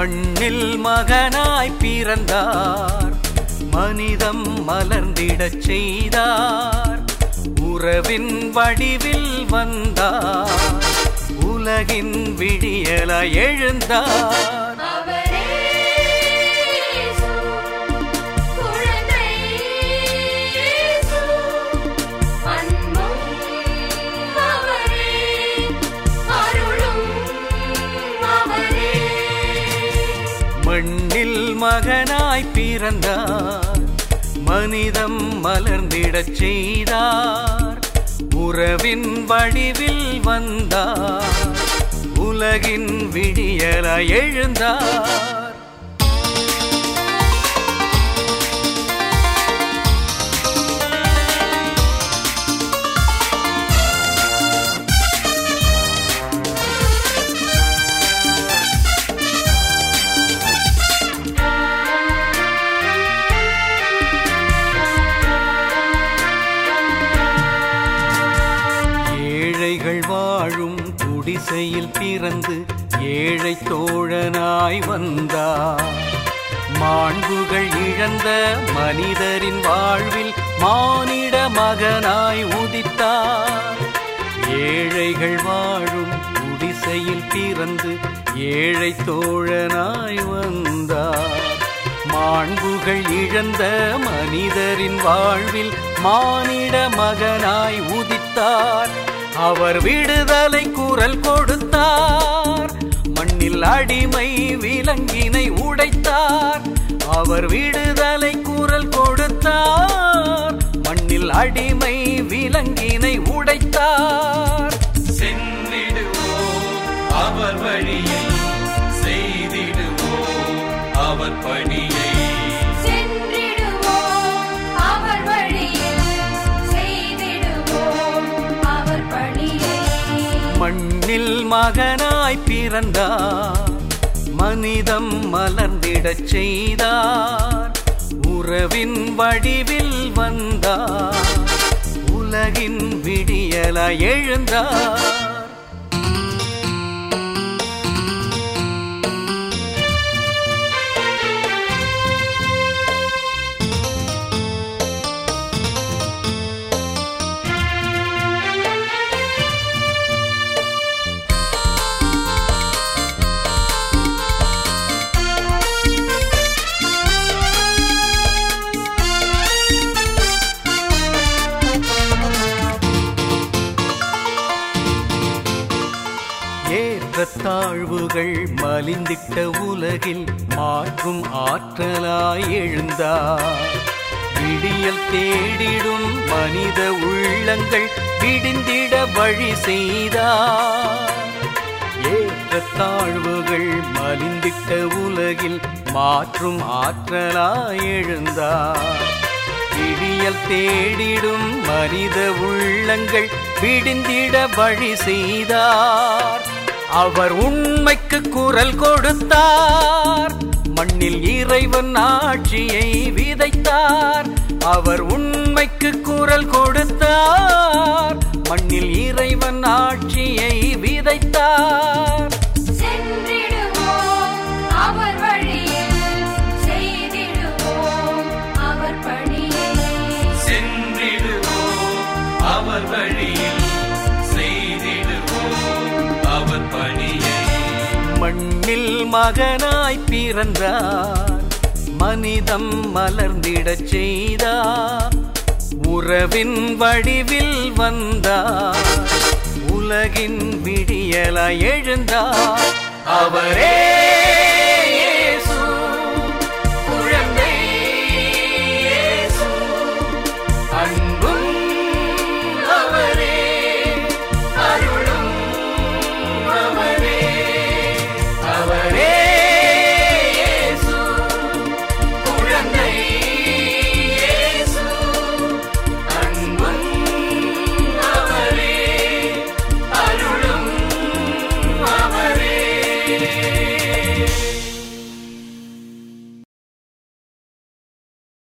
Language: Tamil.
மண்ணில் மகனாய் பிறந்தார் மனிதம் மலர்ந்திடச் செய்தார் உறவின் வடிவில் வந்தார் உலகின் விடியல எழுந்தார் அவரே இயேசு குழந்தை இயேசு அன்பும் அவரே அருளும் அவரே மண்ணில் மகனாய் பிறந்தார் மனிதம் மலர்ந்திடச் செய்தார் உறவின் வடிவில் வந்தார் உலகின் விடியல எழுந்தார் ஏழைகள் வாழும் குடிசையில் பிறந்து ஏழை தோழனாய் வந்தார் மாண்புகள் இழந்த மனிதரின் வாழ்வில் மானிட மகனாய் உதித்தார் ஏழைகள் வாழும் குடிசையில் பிறந்து ஏழை தோழனாய் வந்தார் மாண்புகள் இழந்த மனிதரின் வாழ்வில் மானிட மகனாய் உதித்தார் அவர் விடுதலை குரல் கொடுத்தார் மண்ணில் அடிமை விலங்கினை உடைத்தார் அவர் விடுதலை குரல் கொடுத்தார் மண்ணில் அடிமை விலங்கினை உடைத்தார் சென்றிடுவோம் அவர் வழியில் செய்திடுவோம் அவர் பணியை சென்றிடுவோம் அவர் வழியில் செய்திடுவோம் அவர் பணியை மண்ணில் மகனாய் பிறந்தார் மனிதம் மலர்ந்திடச் செய்தார் உறவின் வடிவில் வந்தார் உலகின் விடியல எழுந்தார் ஏற்றத்தாழ்வுகள் மலிந்திட்ட உலகில் மாற்றும் ஆற்றலாய் எழுந்தார் விடியல் தேடிடும் மனித உள்ளங்கள் விடிந்திட வழி செய்தார் ஏற்றத்தாழ்வுகள் மலிந்திட்ட உலகில் மாற்றும் ஆற்றலாய் எழுந்தார் விடியல் தேடிடும் மனித உள்ளங்கள் விடிந்திட வழி செய்தார் அவர் உண்மைக்கு குரல் கொடுத்தார் மண்ணில் இறைவன் ஆட்சியை விதைத்தார் அவர் உண்மைக்கு குரல் கொடுத்தார் மண்ணில் இறைவன் ஆட்சியை விதைத்தார் சென்றிடுவோம் அவர் வழியில் செய்திடுவோம் அவர் பணியை சென்றிடுவோம் அவர் வழியில் செய்திடுவோம் அவர் பணியை மண்ணில் மகனாய் பிறந்தார் மனிதம் மலர்ந்திடச் செய்தார் உறவின் வடிவில் வந்தார் உலகின் விடியல எழுந்தார் அவரே